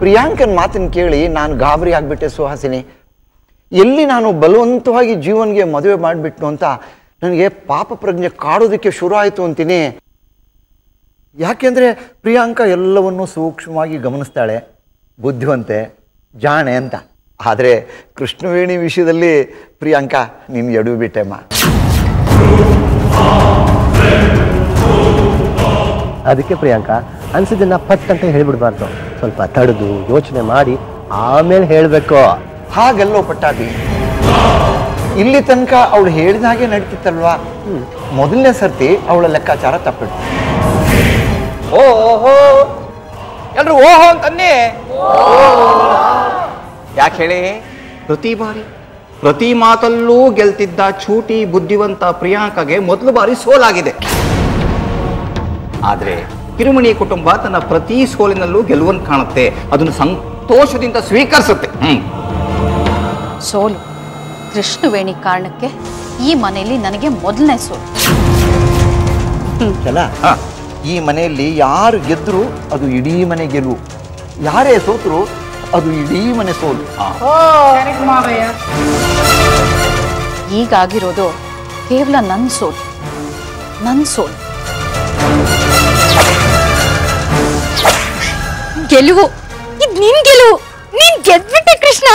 ಪ್ರಿಯಾಂಕನ ಮಾತನ್ನು ಕೇಳಿ ನಾನು ಗಾಬರಿ ಆಗಿಬಿಟ್ಟೆ ಸುಹಾಸಿನಿ ಎಲ್ಲಿ ನಾನು ಬಲವಂತವಾಗಿ ಜೀವನ್ಗೆ ಮದುವೆ ಮಾಡಿಬಿಟ್ನು ಅಂತ ನನಗೆ ಪಾಪ ಪ್ರಜ್ಞೆ ಕಾಡೋದಕ್ಕೆ ಶುರು ಆಯಿತು ಅಂತೀನಿ ಯಾಕೆಂದರೆ ಪ್ರಿಯಾಂಕಾ ಎಲ್ಲವನ್ನೂ ಸೂಕ್ಷ್ಮವಾಗಿ ಗಮನಿಸ್ತಾಳೆ ಬುದ್ಧಿವಂತೆ ಜಾಣೆ ಅಂತ ಆದರೆ ಕೃಷ್ಣವೇಣಿ ವಿಷಯದಲ್ಲಿ ಪ್ರಿಯಾಂಕಾ ನೀನು ಎಡವಿ ಬಿಟ್ಟೆಮ್ಮ ಅದಕ್ಕೆ ಪ್ರಿಯಾಂಕಾ ಅನ್ಸಿದ್ದನ್ನ ಪಟ್ ಅಂತ ಹೇಳ್ಬಿಡ್ಬಾರ್ದು ಸ್ವಲ್ಪ ತಡೆದು ಯೋಚನೆ ಮಾಡಿ ಆಮೇಲೆ ಹೇಳಬೇಕು ಹಾಗೆಲ್ಲೋ ಪಟ್ಟಾಭಿ ಇಲ್ಲಿ ತನಕ ಅವಳು ಹೇಳಿದ ಹಾಗೆ ನಡೀತಿತ್ತಲ್ವಾ ಮೊದಲನೇ ಸರ್ತಿ ಅವಳ ಲೆಕ್ಕಾಚಾರ ತಪ್ಪಿಟ್ಟು ಓಹೋ ಎಲ್ರು ಓಹೋ ಅಂತನ್ನೇ ಯಾಕೆ ಹೇಳಿ ಪ್ರತಿ ಬಾರಿ ಪ್ರತಿ ಮಾತಲ್ಲೂ ಗೆಲ್ತಿದ್ದ ಚೂಟಿ ಬುದ್ಧಿವಂತ ಪ್ರಿಯಾಂಕಗೆ ಮೊದಲು ಬಾರಿ ಸೋಲಾಗಿದೆ ಆದ್ರೆ ಕಿರುಮಣಿ ಕುಟುಂಬ ತನ್ನ ಪ್ರತಿ ಸೋಲಿನಲ್ಲೂ ಗೆಲುವನ್ನು ಕಾಣುತ್ತೆ ಅದನ್ನು ಸಂತೋಷದಿಂದ ಸ್ವೀಕರಿಸುತ್ತೆ ಹ್ಮ್ ಸೋಲು ಕೃಷ್ಣವೇಣಿ ಕಾರಣಕ್ಕೆ ಈ ಮನೆಯಲ್ಲಿ ನನಗೆ ಮೊದಲನೇ ಸೋಲು ಚಲ ಹಾ. ಈ ಮನೆಯಲ್ಲಿ ಯಾರು ಗೆದ್ರು ಅದು ಇಡೀ ಮನೆ ಗೆಲುವು ಯಾರೇ ಸೋತರು ಅದು ಇಡೀ ಮನೆ ಸೋಲು ಈಗಾಗಿರೋದು ಕೇವಲ ನನ್ನ ಸೋಲು ನನ್ನ ಸೋಲು ಗೆಲುವು ಇದು ನಿನ್ ಗೆಲುವು ನೀನ್ ಗೆದ್ಬಿಟ್ಟೆ ಕೃಷ್ಣ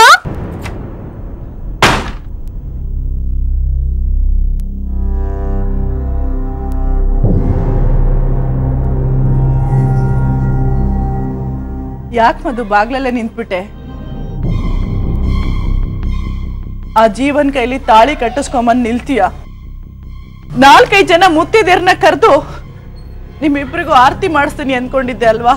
ಯಾಕೆ ಮಧು ಬಾಗ್ಲಲ್ಲೇ ನಿಂತ್ಬಿಟ್ಟೆ ಆ ಜೀವನ್ ಕೈಲಿ ತಾಳಿ ಕಟ್ಟಿಸ್ಕೊಂಬಂದ್ ನಿಲ್ತೀಯ ನಾಲ್ಕೈದು ಜನ ಮುತ್ತಿದೇರ್ನ ಕರೆದು ನಿಮ್ಮಿಬ್ರಿಗೂ ಆರತಿ ಮಾಡಿಸ್ತೀನಿ ಅನ್ಕೊಂಡಿದ್ದೆ ಅಲ್ವಾ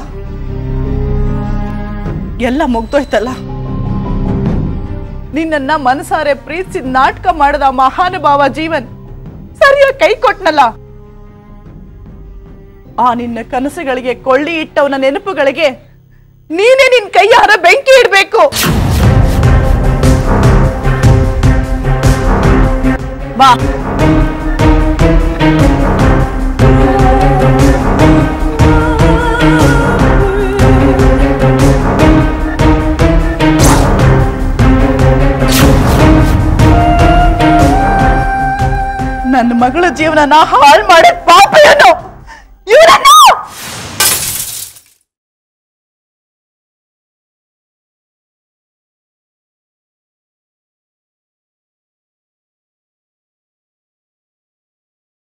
ಎಲ್ಲ ಮುಗ್ದೋಯ್ತಲ್ಲ ನಿನ್ನನ್ನ ಮನಸಾರೆ ಪ್ರೀತಿಸಿ ನಾಟಕ ಮಾಡದ ಆ ಮಹಾನುಭಾವ ಜೀವನ್ ಸರಿಯಾಗಿ ಕೈ ಕೊಟ್ನಲ್ಲ ಆ ನಿನ್ನ ಕನಸುಗಳಿಗೆ ಕೊಳ್ಳಿ ಇಟ್ಟವನ ನೆನಪುಗಳಿಗೆ ನೀನೇ ನಿನ್ ಕೈಯಾರ ಬೆಂಕಿ ಇಡ್ಬೇಕು ಬಾ ನನ್ನ ಮಗಳ ಜೀವನನ ಹಾಳು ಮಾಡಿದ ಪಾಪ ಏನು